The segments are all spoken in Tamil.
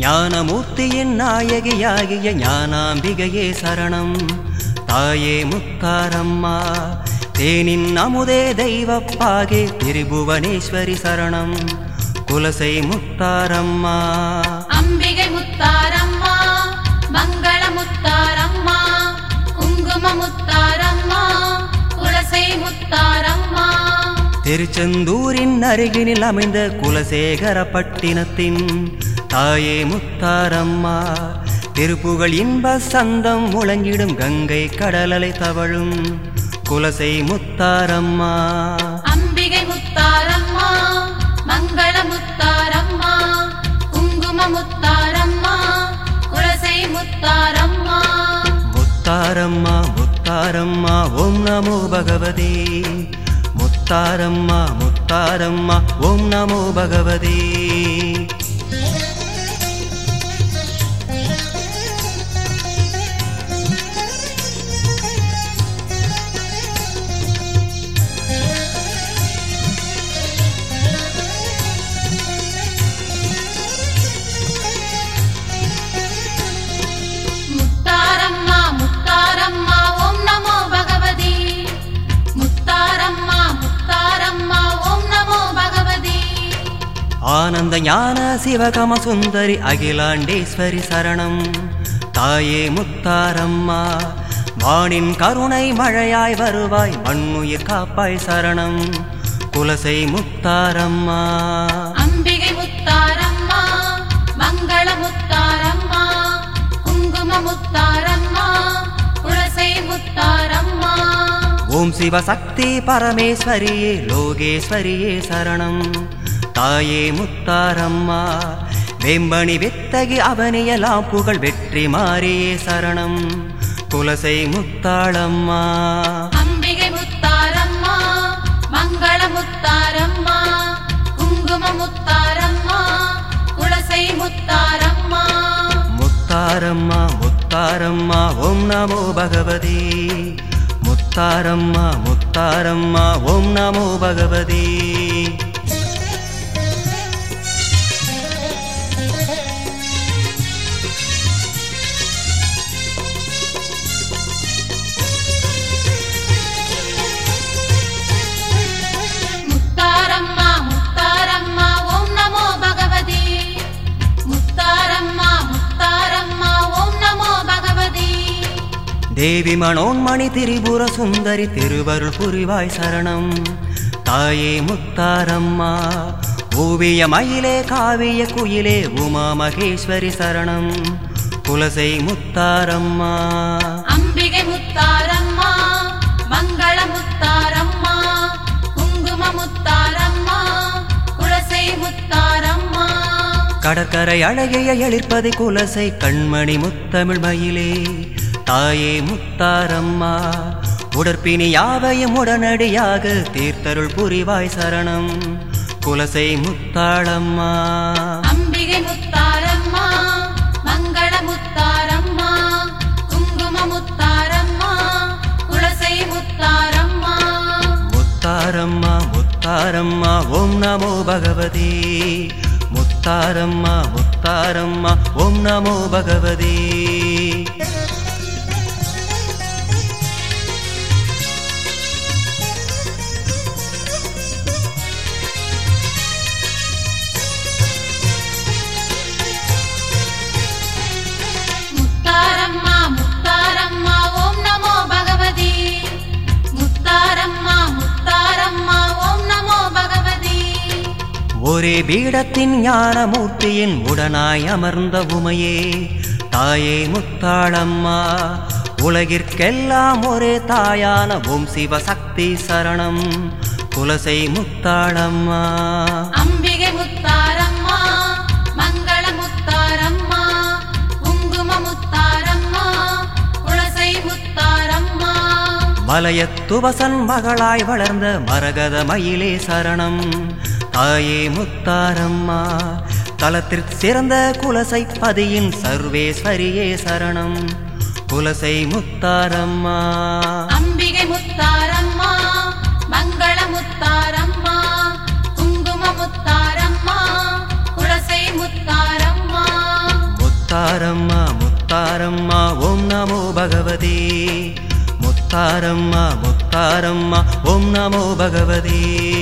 ஞானமூர்த்தியின் நாயகியாகிய ஞானாம்பிகையே சரணம் தாயே முத்தாரம்மா தேனின் அமுதே தெய்வப்பாகே திரிபுவனேஸ்வரி சரணம் குலசை முத்தாரம்மா அம்பிகை முத்தாரம்மா மங்கள முத்தாரம்மா குங்கும முத்தாரம்மா குலசை முத்தாரம்மா திருச்செந்தூரின் அருகினில் அமைந்த குலசேகரப்பட்டினத்தின் தாயே முத்தாரம்மா திருப்புகழ் இன்ப சந்தம் முழங்கிடும் கங்கை கடலலை தவழும் குலசை முத்தாரம்மா அம்பிகை முத்தாரம்மா மங்கள முத்தாரம்மா குங்கும முத்தாரம்மா குலசை முத்தாரம்மா முத்தாரம்மா முத்தாரம்மா ஓம் நமோ பகவதே முத்தாரம்மா முத்தாரம்மா ஓம் நமோ பகவதே முத்தாரம்மா முத்தாரம்மா ஓம் நமோ பகவதி முத்தாரம்மா முத்தாரம்மா ஓம் நமோ பகவதி ஆனந்த ஞான சிவகம சுந்தரி அகிலாண்டேஸ்வரி சரணம் தாயே முத்தாரம்மா வானின் கருணை மழையாய் வருவாய் மண்ணுயிர் காப்பாய் சரணம் குலசை முத்தாரம்மா அம்பிகை முத்தாரம்மா மங்கள முத்தாரம்மா குங்கும முத்தாரம்மா குலசை முத்தாரம்மா ஓம் சிவசக்தி பரமேஸ்வரியே லோகேஸ்வரியே சரணம் தாயே முத்தாரம்மா வெம்பணி வித்தகி அவனியலாம் புகழ் வெற்றி மாறியே சரணம் குலசை முத்தாளம்மா அம்பிகை முத்தாரம்மா மங்கள முத்தாரம்மா குங்கும முத்தாரம்மா குலசை முத்தாரம்மா முத்தாரம்மா முத்தாரம்மா ஓம் நமோ பகவதி முத்தாரம்மா முத்தாரம்மா ஓம் நமோ பகவதி முத்தாரம்மா முத்தாரம்மா ஓம் நமோ பகவதி முத்தாரம்மா முத்தாரம்மா ஓம் நமோ பகவதி தேவி மனோன்மணி திரிபுர சுந்தரி திருவருள் புரிவாய் சரணம் தாயே முத்தாரம்மா ஓவிய மயிலே காவிய குயிலே உமா மகேஸ்வரி சரணம் குலசை முத்தாரம்மா அம்பிகை முத்தாரம்மா மங்கள முத்தாரம்மா குங்கும முத்தாரம்மா குலசை முத்தாரம்மா கடற்கரை அழகிய எழிற்பதி குலசை கண்மணி முத்தமிழ் மயிலே தாயே முத்தாரம்மா உடற்பினி யாவையும் உடனடியாக தீர்த்தருள் புரிவாய் சரணம் குலசை முத்தாளம்மா அம்பிகை முத்தாரம்மா மங்கள முத்தாரம்மா குங்கும முத்தாரம்மா குலசை முத்தாரம்மா முத்தாரம்மா முத்தாரம்மா ஓம் நமோ பகவதி முத்தாரம்மா முத்தாரம்மா ஓம் நமோ பகவதி முத்தாரம்மா முத்தாரம்மா ஓம் நமோ பகவதி முத்தாரம்மா முத்தாரம்மா ஓம் நமோ பகவதி ஒரே பீடத்தின் ஞானமூர்த்தியின் உடனாய் அமர்ந்த உமையே தாயே முத்தாளம்மா உலகிற்கெல்லாம் ஒரே தாயான ஓம் சிவசக்தி சரணம் குலசை முத்தாளம்மா அம்பிகை முத்தாரம்மா மங்கள முத்தாரம்மா குங்கும முத்தாரம்மா குலசை முத்தாரம்மா மலையத்துவசன் மகளாய் வளர்ந்த மரகத மயிலே சரணம் தாயே முத்தாரம்மா தலத்திற் சிறந்த குலசை பதியின் சர்வேஸ்வரியே சரணம் குலசை முத்தாரம்மா அம்பிகை முத்தாரம்மா மங்கள முத்தாரம்மா குங்கும முத்தாரம்மா குலசை முத்தாரம்மா முத்தாரம்மா முத்தாரம்மா ஓம் நமோ பகவதே முத்தாரம்மா முத்தாரம்மா ஓம் நமோ பகவதே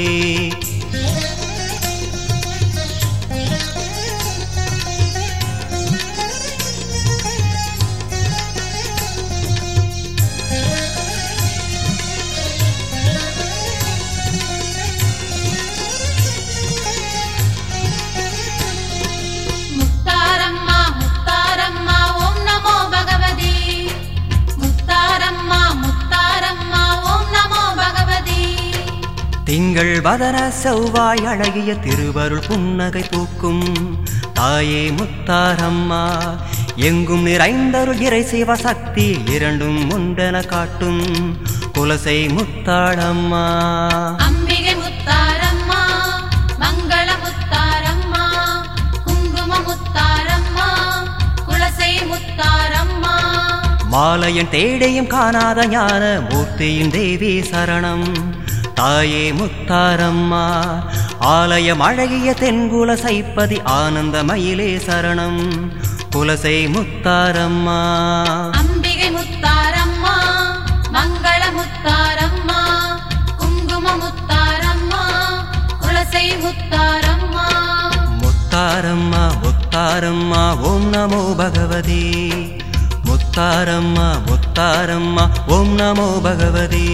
முத்தாரம்மா முத்தாரம்மா ஓம் நமோ பகவதி முத்தாரம்மா முத்தாரம்மா ஓம் நமோ பகவதி திங்கள் வதன செவ்வாய் அழகிய திருவருள் புன்னகை பூக்கும் தாயே முத்தாரம்மா எங்கும் நிறைந்தருள் இறை சிவசக்தி இரண்டும் உண்டென காட்டும் குலசை முத்தாளம்மா அம்பிகை முத்தாரம்மா மங்கள முத்தாரம்மா குங்கும முத்தாரம்மா குலசை முத்தாரம்மா மாலையன் தேடியும் காணாத ஞான மூர்த்தியின் தேவி சரணம் தாயே முத்தாரம்மா ஆலயம் அழகிய தென்குல சைப்பதி ஆனந்த மயிலே சரணம் குலசை முத்தாரம்மா அம்பிகை முத்தாரம்மா மங்கள முத்தாரம்மா குங்கும முத்தாரம்மா குலசை முத்தாரம்மா முத்தாரம்மா முத்தாரம்மா ஓம் நமோ பகவதி முத்தாரம்மா முத்தாரம்மா ஓம் நமோ பகவதி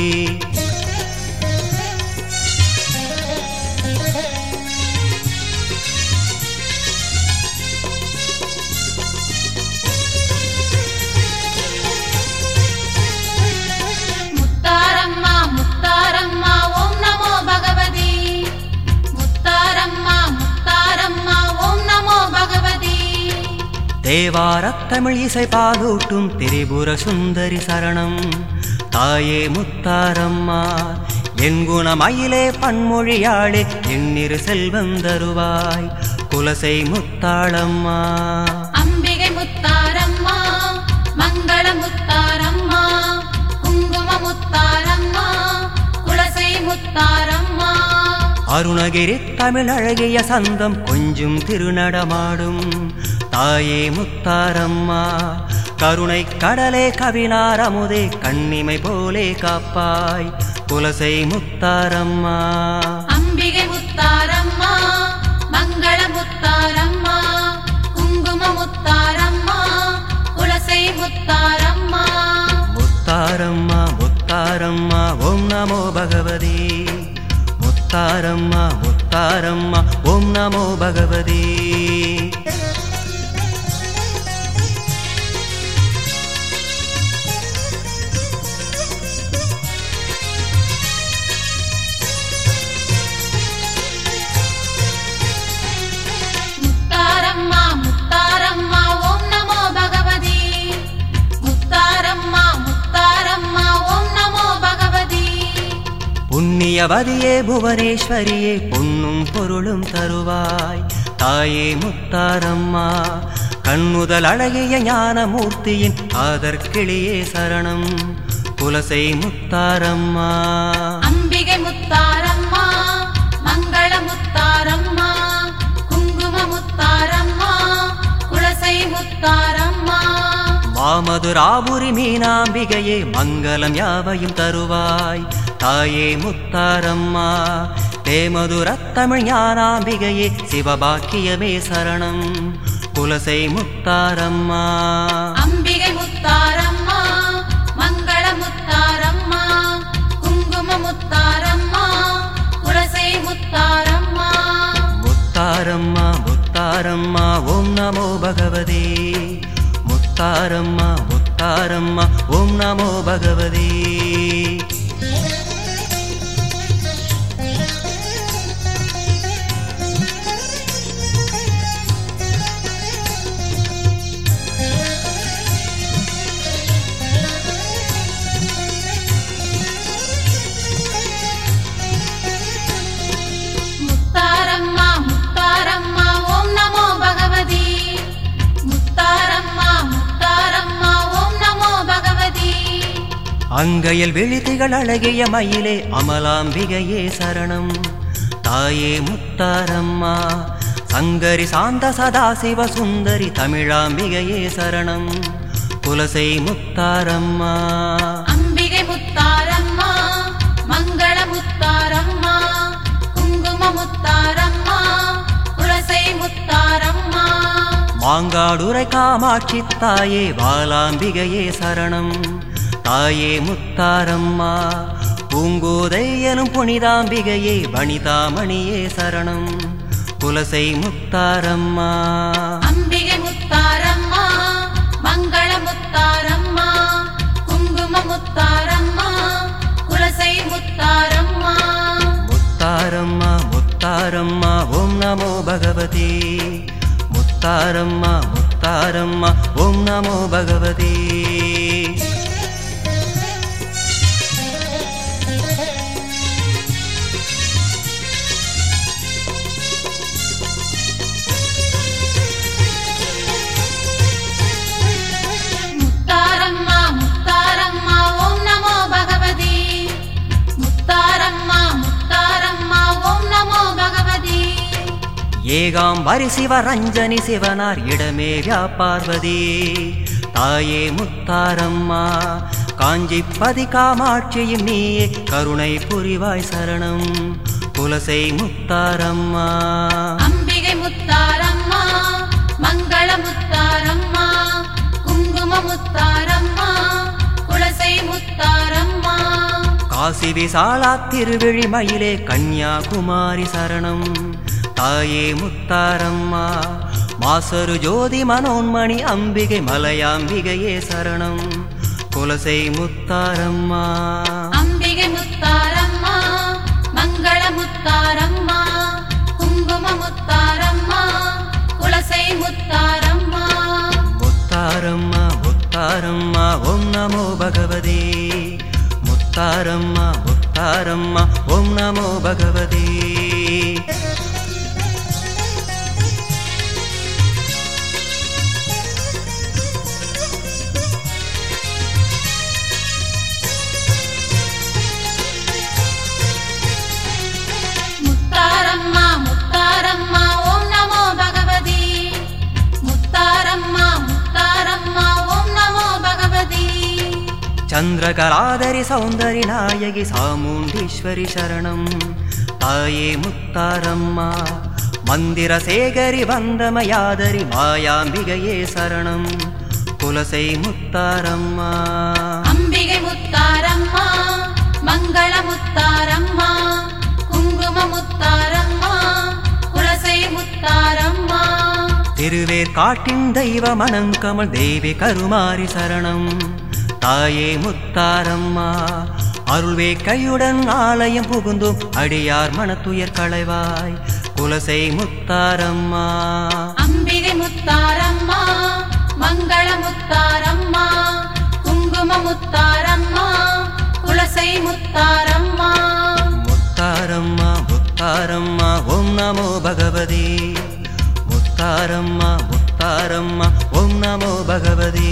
முத்தாரம்மா முத்தாரம்மா ஓம் நமோ பகவதி முத்தாரம்மா முத்தாரம்மா ஓம் நமோ பகவதி தேவாரத் தமிழ் இசை பாலூட்டும் திரிபுர சுந்தரி சரணம் தாயே முத்தாரம்மா என் குணமயிலே பன்மொழியாளே எண்ணிரு செல்வம் தருவாய் குலசை முத்தாளம்மா அம்பிகை முத்தாரம்மா மங்கள முத்தாரம்மா குங்கும முத்தாரம்மா குலசை முத்தாரம்மா அருணகிரி தமிழ் அழகிய சந்தம் கொஞ்சம் திருநடமாடும் தாயே முத்தாரம்மா கருணை கடலே கவினார் அமுதே கண்ணிமை போலே காப்பாய் குலசை முத்தாரம்மா அம்பிகை முத்தாரம்மா மங்கள முத்தாரம்மா குங்கும முத்தாரம்மா குலசை முத்தாரம்மா முத்தாரம்மா முத்தாரம்மா ஓம் நமோ பகவதி முத்தாரம்மா முத்தாரம்மா ஓம் நமோ பகவதி முத்தாரம்மா முத்தாரம்மா ஓம் நமோ பகவதி முத்தாரம்மா முத்தாரம்மா ஓம் நமோ பகவதி புண்ணியவதியே புவனேஸ்வரியே பொன்னும் பொருளும் தருவாய் தாயே முத்தாரம்மா கண்ணுதல் அழகிய ஞானமூர்த்தியின் ஆதற்கிளியே சரணம் குலசை முத்தாரம்மா அம்பிகை முத்தாரம்மா மங்கள முத்தாரம்மா குங்கும முத்தாரம்மா குலசை முத்தாரம்மா மாமதுராபுரி மீனாம்பிகையே மங்களம் யாவையும் தருவாய் தாயே முத்தாரம்மா தேமதுரத் தமிழ் ஞானாம்பிகையே சிவபாக்கியமே சரணம் குலசை முத்தாரம்மா அம்பிகை முத்தாரம்மா மங்கள முத்தாரம்மா குங்கும முத்தாரம்மா குலசை முத்தாரம்மா முத்தாரம்மா முத்தாரம்மா ஓம் நமோ பகவதி முத்தாரம்மா முத்தாரம்மா ஓம் நமோ பகவதி முத்தாரம்மா முத்தாரம்மா ஓம் நமோ பகவதி முத்தாரம்மா முத்தாரம்மா ஓம் நமோ பகவதி அங்கையில் விழித்திகள் அழகிய மயிலே அமலாம்பிகையே சரணம் தாயே முத்தாரம்மா சங்கரி சாந்த சதாசிவ சுந்தரி தமிழாம்பிகையே சரணம் குலசை முத்தாரம்மா அம்பிகை முத்தாரம்மா மங்கள முத்தாரம்மா குங்கும முத்தாரம்மா குலசை முத்தாரம்மா மாங்காடுரை காமாட்சி தாயே பாலாம்பிகையே சரணம் தாயே முத்தாரம்மா பூங்கோதை எனும் புனிதாம்பிகையே வனிதாமணியே சரணம் குலசை முத்தாரம்மா அம்பிகை முத்தாரம்மா மங்கள முத்தாரம்மா குங்கும முத்தாரம்மா குலசை முத்தாரம்மா முத்தாரம்மா முத்தாரம்மா ஓம் நமோ பகவதி முத்தாரம்மா முத்தாரம்மா ஓம் நமோ பகவதி முத்தாரம்மா முத்தாரம்மா ஓம் நமோ பகவதி முத்தாரம்மா முத்தாரம்மா ஓம் நமோ பகவதி ஏகாம்பரி சிவரஞ்சனி சிவனார் இடமே வியாபார்வதி தாயே முத்தாரம்மா காஞ்சிப்பதி காமாட்சியும் நீயே கருணை புரிவாய் சரணம் குலசை முத்தாரம்மா அம்பிகை முத்தாரம்மா மங்கள முத்தாரம்மா குங்கும முத்தாரம்மா குலசை முத்தாரம்மா காசி விசாலா திருவிழிமயிலே கன்யாகுமாரி சரணம் தாயே முத்தாரம்மா மாசரு ஜோதி மனோன்மணி அம்பிகை மலையாம்பிகையே சரணம் குலசை முத்தாரம்மா அம்பிகை முத்தாரம்மா மங்கள முத்தாரம்மா குங்கும முத்தாரம்மா குலசை முத்தாரம்மா முத்தாரம்மா முத்தாரம்மா ஓம் நமோ பகவதி முத்தாரம்மா முத்தாரம்மா ஓம் நமோ பகவதி முத்தாரம்மா முத்தாரம்மா ஓம் நமோ பகவதி முத்தாரம்மா முத்தாரம்மா ஓம் நமோ பகவதி చంద్రకరాదరి సౌందరి నాయకి సాముండీశ్వరి శరణం తాయే ముత్తారమ్మ మందిర సేగరి వందమయాదరి మాయాంబిగయే శరణం కులసై ముత్తారమ్మ அம்பிகை முத்தாரம்மா மங்கள முத்தாரம்மா குங்கும முத்தாரம்மா குலசை முத்தாரம்மா திருவேற்காட்டின் தெய்வ மணங்கமல் தேவி கருமாரி சரணம் தாயே முத்தாரம்மா அருள்வே கையுடன் ஆலயம் புகுந்தும் அடியார் மனத்துயர் களைவாய் குலசை முத்தாரம்மா அம்பிகை முத்தாரம்மா மங்கள முத்தாரம்மா குங்கும முத்தாரம்மா குலசை முத்தாரம்மா முத்தாரம்மா முத்தாரம்மா ஓம் நமோ பகவதி முத்தாரம்மா முத்தாரம்மா ஓம் நமோ பகவதி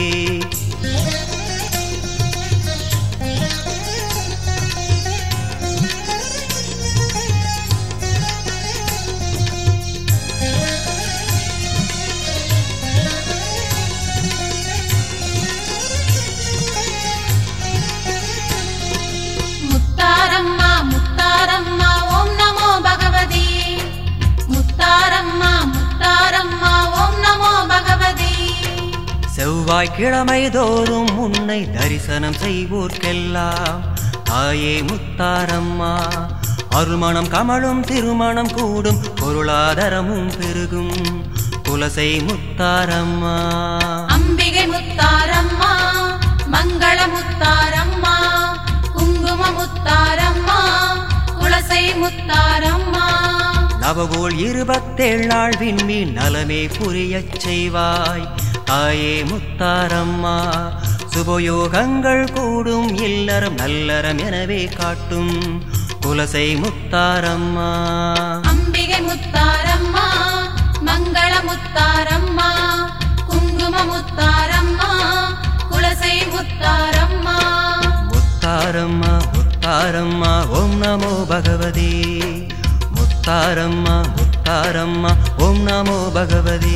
முத்தாரம்மா முத்தாரம்மா ஓம் நமோ பகவதி முத்தாரம்மா முத்தாரம்மா ஓம் நமோ பகவதி செவ்வாய்க்கிழமை தோறும் உன்னை தரிசனம் செய்வோர்க்கெல்லாம் தாயே முத்தாரம்மா அருள்மணம் கமழும் திருமணம் கூடும் பொருளாதாரமும் பெருகும் குலசை முத்தாரம்மா அம்பிகை முத்தாரம்மா மங்கள முத்தாரம்மா குங்கும முத்தாரம்மா குலசை முத்தாரம்மா நவகோள் இருபத்தேழு நாள் விண்மீன் நலமே புரியச் செய்வாய் தாயே முத்தாரம்மா சுபயோகங்கள் கூடும் இல்லறம் நல்லறம் எனவே காட்டும் குலசை முத்தாரம்மா அம்பிகை முத்தாரம்மா மங்கள முத்தாரம்மா குங்கும முத்தாரம்மா குலசை முத்தாரம்மா முத்தாரம்மா முத்தாரம்மா ஓம் நமோ பகவதி முத்தாரம்மா முத்தாரம்மா முத்தாரம்மா ஓம் நமோ பகவதி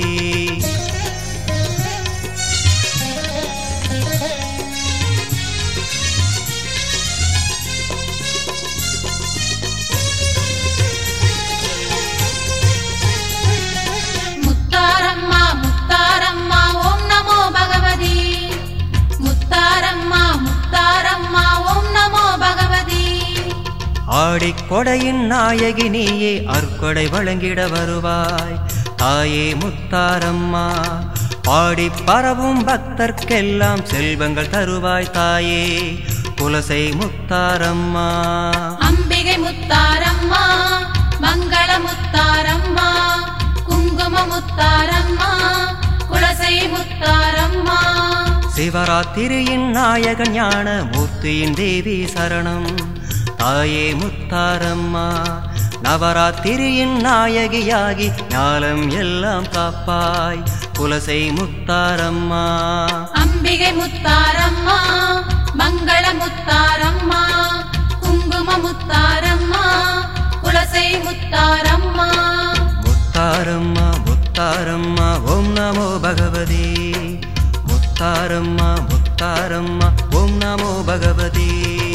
முத்தாரம்மா முத்தாரம்மா ஓம் நமோ பகவதி முத்தாரம்மா முத்தாரம்மா ஓம் நமோ பகவதி ஆடிக்கொடையின் நாயகி நீயே அற்கொடை வழங்கிட வருவாய் தாயே முத்தாரம்மா பாடி பரவும் பக்தர்க்கெல்லாம் செல்வங்கள் தருவாய் தாயே குலசை முத்தாரம்மா அம்பிகை முத்தாரம்மா மங்கள முத்தாரம்மா குங்கும முத்தாரம்மா குலசை முத்தாரம்மா சிவராத்திரியின் நாயகன் ஞான மூர்த்தியின் தேவி சரணம் தாயே முத்தாரம்மா நவராத்திரியின் நாயகியாகி ஞாலம் எல்லாம் காப்பாய் குலசை முத்தாரம்மா அம்பிகை முத்தாரம்மா மங்கள முத்தாரம்மா குங்கும முத்தாரம்மா குலசை முத்தாரம்மா முத்தாரம்மா முத்தாரம்மா ஓம் நமோ பகவதி முத்தாரம்மா முத்தாரம்மா ஓம் நமோ பகவதி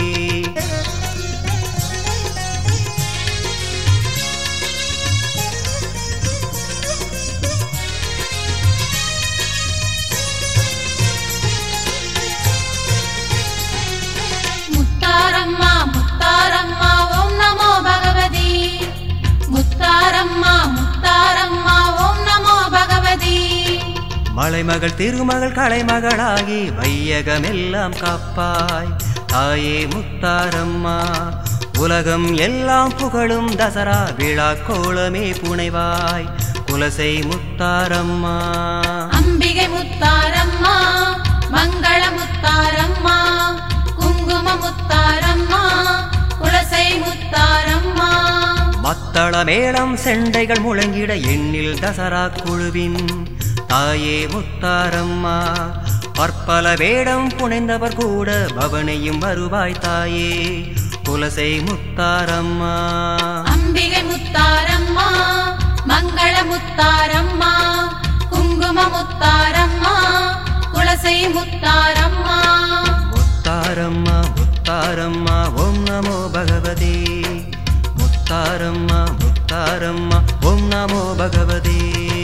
முத்தாரம்மா முத்தாரம்மா ஓம் நமோ பகவதி முத்தாரம்மா முத்தாரம்மா ஓம் நமோ பகவதி மலைமகள் திருமகள் கலைமகளாகி வையகமெல்லாம் காப்பாய் தாயே முத்தாரம்மா உலகம் எல்லாம் புகழும் தசரா விழா கோலமே புனைவாய் குலசை முத்தாரம்மா அம்பிகை முத்தாரம்மா மங்கள முத்தாரம்மா குங்கும முத்தாரம்மா குலசை முத்தாரம்மா மத்தள மேளம் செண்டைகள் முழங்கிட எண்ணில் தசரா குழுவின் தாயே முத்தாரம்மா பற்பல வேடம் புனைந்தவர் கூட பவனையும் வருவாய் தாயே குலசை முத்தாரம்மா அம்பிகை முத்தாரம்மா மங்கள முத்தாரம்மா குங்கும முத்தாரம்மா குலசை முத்தாரம்மா முத்தாரம்மா முத்தாரம்மா ஓம் நமோ பகவதி முத்தாரம்மா முத்தாரம்மா ஓம் நமோ பகவதி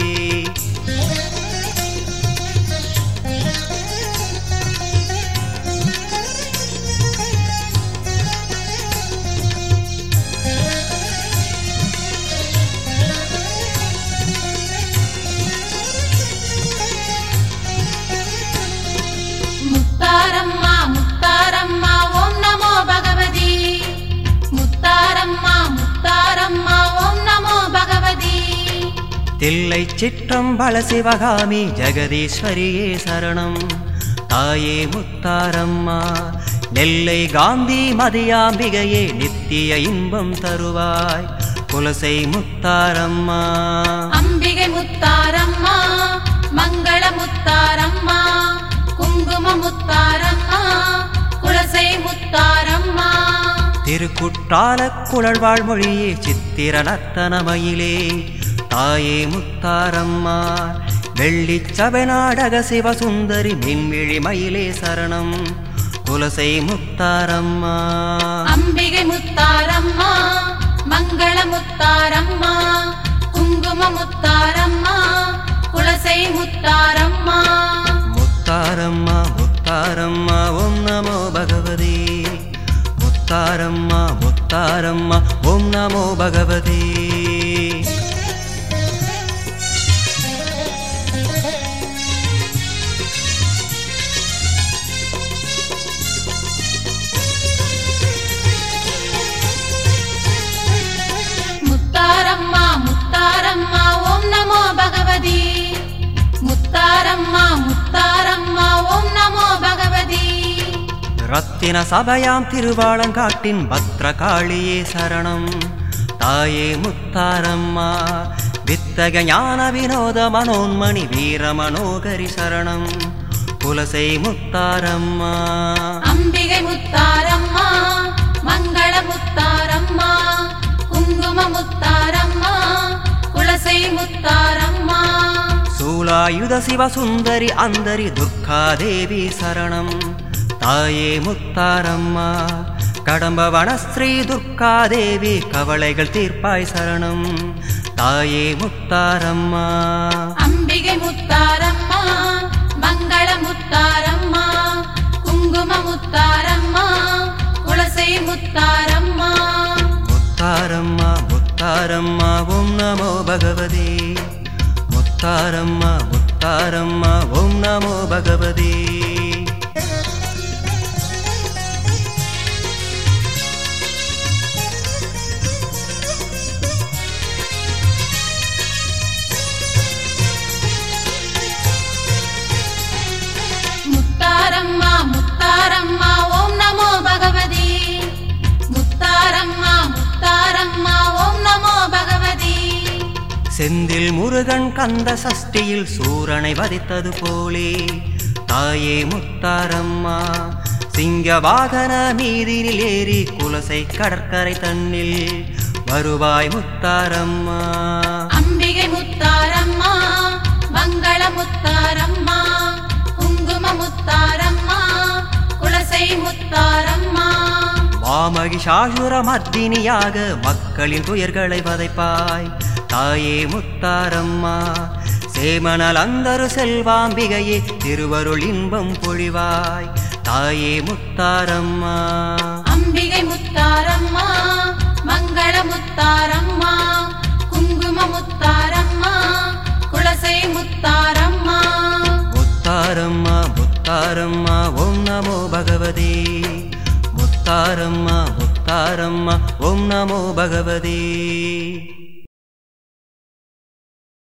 முத்தாரம்மா முத்தாரம்மா ஓம் நமோ பகவதி முத்தாரம்மா முத்தாரம்மா ஓம் நமோ பகவதி தில்லை சிற்றம் பல சிவகாமி ஜெகதீஸ்வரியே சரணம் தாயே முத்தாரம்மா நெல்லை காந்தி மதியாம்பிகையே நித்திய இன்பம் தருவாய் குலசை முத்தாரம்மா அம்பிகை முத்தாரம்மா மங்கள முத்தாரம்மா குங்கும முத்தாரம்மா குலசை முத்தாரம்மா திருக்குற்றால குழல்வாழ் மொழியே சித்திர நத்தனமயிலே தாயே முத்தாரம்மா வெள்ளிச் சபை நாடக சிவசுந்தரி மின்மிழி மயிலே சரணம் குலசை முத்தாரம்மா அம்பிகை முத்தாரம்மா மங்கள முத்தாரம்மா குங்கும முத்தாரம்மா குலசை முத்தாரம்மா முத்தாரம்மா முத்தாரம்மா ஓம் நமோ பகவதி முத்தாரம்மா முத்தாரம்மா ஓம் நமோ பகவதி முத்தாரம்மா முத்தாரம்மா ஓம் நமோ பகவதி முத்தாரம்மா முத்தாரம்மா ஓம் நமோ பகவதி ரத்தின சபையாம் திருவாளங்காட்டின் பத்ரகாளியே சரணம் தாயே முத்தாரம்மா வித்தக ஞான வினோத மனோன்மணி வீர மனோகரி சரணம் குலசை முத்தாரம்மா அம்பிகை முத்தாரம்மா மங்கள முத்தாரம்மா குங்கும முத்தாரம்மா குலசை முத்தாரம்மா சூலாயுத சிவசுந்தரி அந்தரி துர்காதேவி சரணம் தாயே முத்தாரம்மா கடம்பவன ஸ்ரீ துர்காதேவி கவலைகள் தீர்ப்பாய் சரணம் தாயே முத்தாரம்மா அம்பிகை முத்தாரம்மா மங்கள முத்தாரம்மா குங்கும முத்தாரம்மா குலசை முத்தாரம்மா முத்தாரம்மா முத்தாரம்மா ஓம் நமோ பகவதே முத்தாரம்மா முத்தாரம்மா ஓம் நமோ பகவதே முத்தாரம்மா முத்தாரம்மா ஓம் நமோ பகவதி முத்தாரம்மா முத்தாரம்மா ஓம் நமோ பகவதி செந்தில் முருகன் கந்த சஷ்டியில் சூரனை வதைத்தது போலே தாயே முத்தாரம்மா சிங்க வாகன மீதினில் ஏறி குலசை கடற்கரை தன்னில் வருவாய் முத்தாரம்மா அம்பிகை முத்தாரம்மா மங்கள முத்தாரம்மா குங்கும முத்தாரம்மா குலசை முத்தாரம்மா மாமகிஷாசுர மர்தினியாக மக்களின் துயர்களை வதைப்பாய் தாயே முத்தாரம்மா சேமனல் அந்தரு செல்வாம்பிகையே திருவருள் இன்பம் பொழிவாய் தாயே முத்தாரம்மா அம்பிகை முத்தாரம்மா மங்கள முத்தாரம்மா குங்கும முத்தாரம்மா குலசை முத்தாரம்மா முத்தாரம்மா முத்தாரம்மா ஓம் நமோ பகவதே முத்தாரம்மா முத்தாரம்மா ஓம் நமோ பகவதே